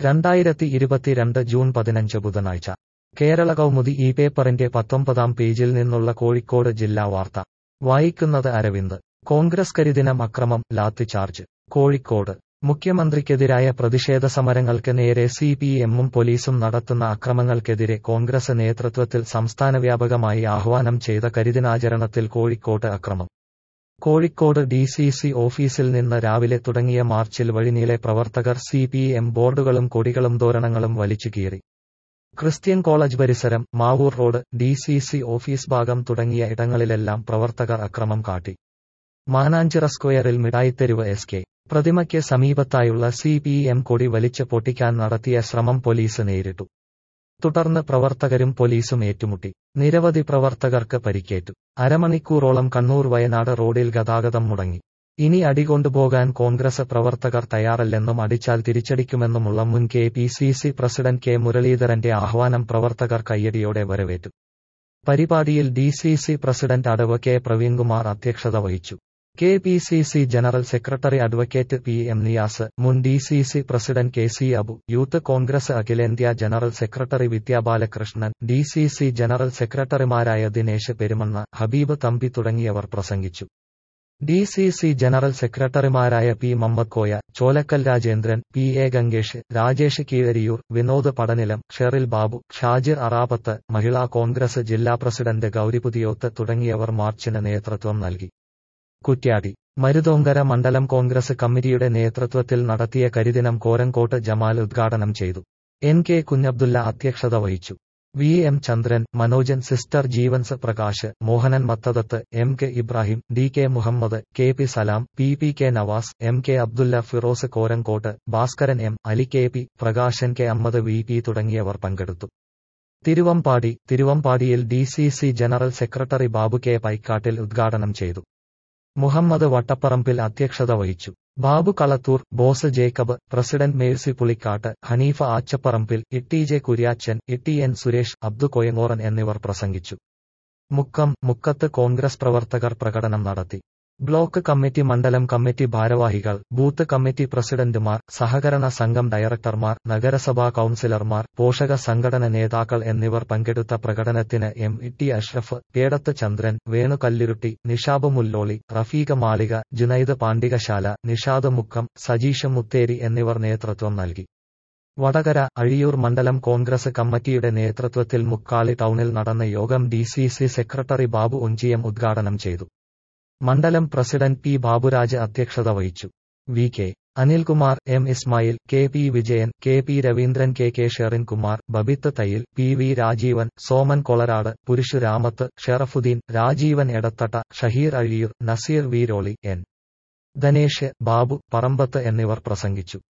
രണ്ടായിരത്തി ഇരുപത്തിരണ്ട് ജൂൺ പതിനഞ്ച് ബുധനാഴ്ച കേരള കൗമുദി ഈ പേപ്പറിന്റെ പത്തൊമ്പതാം പേജിൽ നിന്നുള്ള കോഴിക്കോട് ജില്ലാ വാർത്ത വായിക്കുന്നത് അരവിന്ദ് കോൺഗ്രസ് കരിദിനം അക്രമം ലാത്തിചാർജ് കോഴിക്കോട് മുഖ്യമന്ത്രിക്കെതിരായ പ്രതിഷേധ സമരങ്ങൾക്ക് നേരെ സി പി എമ്മും പോലീസും നടത്തുന്ന അക്രമങ്ങൾക്കെതിരെ കോൺഗ്രസ് നേതൃത്വത്തിൽ സംസ്ഥാനവ്യാപകമായി ആഹ്വാനം ചെയ്ത കരിദിനാചരണത്തിൽ കോഴിക്കോട്ട് അക്രമം കോഴിക്കോട് ഡി സി സി ഓഫീസിൽ നിന്ന് രാവിലെ തുടങ്ങിയ മാർച്ചിൽ വഴിനീളെ പ്രവർത്തകർ സി പി എം ബോർഡുകളും കൊടികളും തോരണങ്ങളും വലിച്ചു കീറി ക്രിസ്ത്യൻ കോളേജ് പരിസരം Mavoor road D C C office ഭാഗം തുടങ്ങിയ ഇടങ്ങളിലെല്ലാം പ്രവർത്തകർ അക്രമം കാട്ടി മാനാഞ്ചിറ സ്ക്വയറിൽ മിഠായിത്തെരുവ് എസ് കെ പ്രതിമയ്ക്ക് സമീപത്തായുള്ള സി പി എം കൊടി വലിച്ച് പൊട്ടിക്കാൻ നടത്തിയ ശ്രമം പോലീസ് നേരിട്ടു തുടർന്ന് പ്രവർത്തകരും പോലീസും ഏറ്റുമുട്ടി നിരവധി പ്രവർത്തകർക്ക് പരിക്കേറ്റു അരമണിക്കൂറോളം കണ്ണൂർ വയനാട് റോഡിൽ ഗതാഗതം മുടങ്ങി ഇനി അടികൊണ്ടുപോകാൻ കോൺഗ്രസ് പ്രവർത്തകർ തയ്യാറല്ലെന്നും അടിച്ചാൽ തിരിച്ചടിക്കുമെന്നുമുള്ള മുൻ K P C C president K മുരളീധരന്റെ ആഹ്വാനം പ്രവർത്തകർ കയ്യടിയോടെ വരവേറ്റു പരിപാടിയിൽ ഡി സി സി പ്രസിഡന്റ് അടവ് കെ പ്രവീൺകുമാർ അധ്യക്ഷത വഹിച്ചു K P C C general secretary advocate P M Niyas മുൻ D C C president K C Abu youth Congress അഖിലേന്ത്യാ general secretary Vidyabalakrishnan D C C general സെക്രട്ടറിമാരായ ദിനേശ് പെരുമണ്ണ ഹബീബ് തമ്പി തുടങ്ങിയവർ പ്രസംഗിച്ചു ഡി സി സി ജനറൽ സെക്രട്ടറിമാരായ P Mammad Koya Cholakkal Rajendran P A Gangesh Rajesh Keezhariyur Vinod പടനിലം ഷെറിൽ ബാബു ഷാജിർ അറാപത്ത് മഹിളാ കോൺഗ്രസ് ജില്ലാ president ഗൌരിപുതിയോത്ത് തുടങ്ങിയവർ മാർച്ചിന് നേതൃത്വം നൽകി കുറ്റ്യാടി മരുതോങ്കര മണ്ഡലം കോൺഗ്രസ് കമ്മിറ്റിയുടെ നേതൃത്വത്തിൽ നടത്തിയ കരിദിനം കോരങ്കോട്ട് ജമാൽ ഉദ്ഘാടനം ചെയ്തു എൻ കെ കുഞ്ഞബ്ദുല്ല അധ്യക്ഷത വഹിച്ചു V M Chandran Manojan sister Jeevans Prakash Mohanan Mathadath M K Ibrahim D K Muhammad K P Salam P P K Navas M K Abdulla Firoz Korangott Bhaskaran M Ali K P Prakashan K Ahammed V P തുടങ്ങിയവർ പങ്കെടുത്തു തിരുവമ്പാടി തിരുവമ്പാടിയിൽ D C C general secretary Babu K Paikkattil ഉദ്ഘാടനം ചെയ്തു മുഹമ്മദ് വട്ടപ്പറമ്പിൽ അധ്യക്ഷത വഹിച്ചു Babu Kalathur Bose Jacob president Mercy Pulikkattu Haneefa Achaparambil Itty J Kuriachan Itty N Suresh Abdu Koyangoran എന്നിവർ പ്രസംഗിച്ചു മുക്കം മുക്കത്ത് കോൺഗ്രസ് പ്രവർത്തകർ പ്രകടനം നടത്തി ബ്ലോക്ക് കമ്മിറ്റി മണ്ഡലം കമ്മിറ്റി ഭാരവാഹികൾ ബൂത്ത് കമ്മിറ്റി പ്രസിഡന്റുമാർ സഹകരണ സംഘം ഡയറക്ടർമാർ നഗരസഭാ കൌൺസിലർമാർ പോഷക സംഘടന നേതാക്കൾ എന്നിവർ പങ്കെടുത്ത പ്രകടനത്തിന് എം ടി അഷ്റഫ് പേടത്ത് ചന്ദ്രൻ വേണു കല്ലിരുട്ടി നിഷാബ് മുല്ലോളി റഫീഖ മാളിക ജുനൈദ് പാണ്ഡികശാല നിഷാദ് മുക്കം സജീഷ് മുത്തേരി എന്നിവർ നേതൃത്വം നൽകി വടകര അഴിയൂർ മണ്ഡലം കോൺഗ്രസ് കമ്മിറ്റിയുടെ നേതൃത്വത്തിൽ മുക്കാളി ടൗണിൽ നടന്ന യോഗം D C C secretary Babu Onchiyam ഉദ്ഘാടനം ചെയ്തു മണ്ഡലം പ്രസിഡന്റ് പി ബാബുരാജ് അധ്യക്ഷത വഹിച്ചു V K Anilkumar M Ismail K P Vijayan K P Raveendran K K Sherinkumar Babith Thayyil P V Rajeevan Soman Kolarad Purushuramath Sherafudheen Rajeevan Edathatta Shaheer Azhiyur Naseer Veeroli N Dhanesh Babu Parambath എന്നിവർ പ്രസംഗിച്ചു